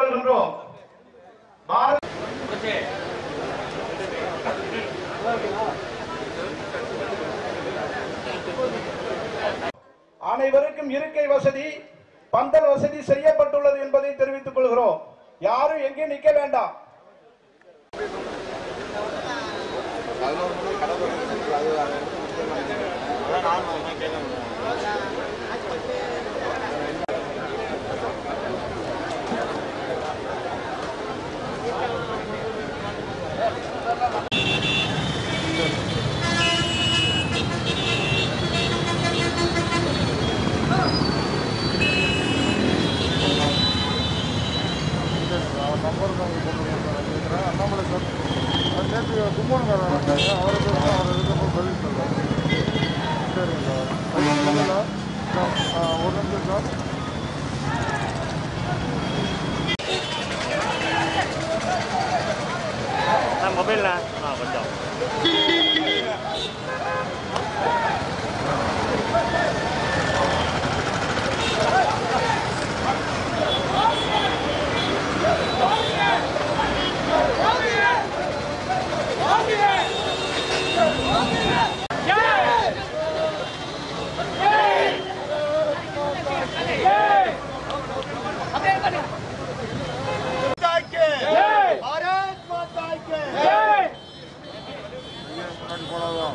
கொள்கின்றோம் பாரத அனைவருக்கும் இருக்கை வசதி பந்தல் வசதி செய்யப்பட்டுள்ளது என்பதை தெரிவித்துக் கொள்கிறோம் யாரும் எங்கேயும் நிக்க வேண்டாம் நம்பர் தான் கொண்டு வந்திருக்கிறேன் அண்ணாமலை சார் அது நேற்று கும்பகோணம் வந்தாங்க அவரை பேர் தான் அவர் இதுக்கப்புறம் பதில் சொல்கிறார் சரிங்க சார் அது சொல்லல ஆ, ஒரு நிமிஷம் சார் மொபைல்ண்ணா ஆ கொஞ்சம் முன்னாடி போனாதான்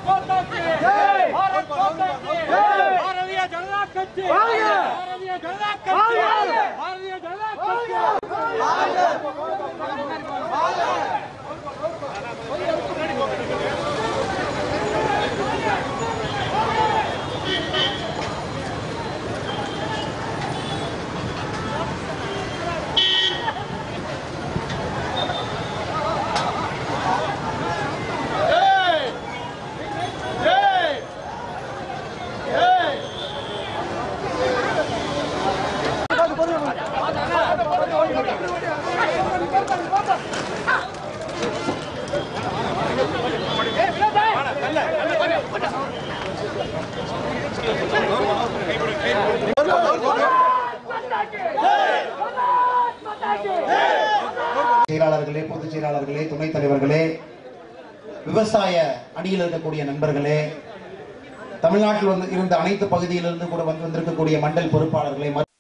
பாரதிய ஜனதா கட்சி பாரதிய ஜனதா கட்சி பாரதிய ஜனதா கட்சி செயலாளர்களே பொதுச் செயலாளர்களே துணைத் தலைவர்களே விவசாய அணியில் இருக்கக்கூடிய நண்பர்களே தமிழ்நாட்டில் வந்து இருந்த அனைத்து பகுதியிலிருந்து கூட வந்து வந்திருக்கக்கூடிய மண்டல் பொறுப்பாளர்களே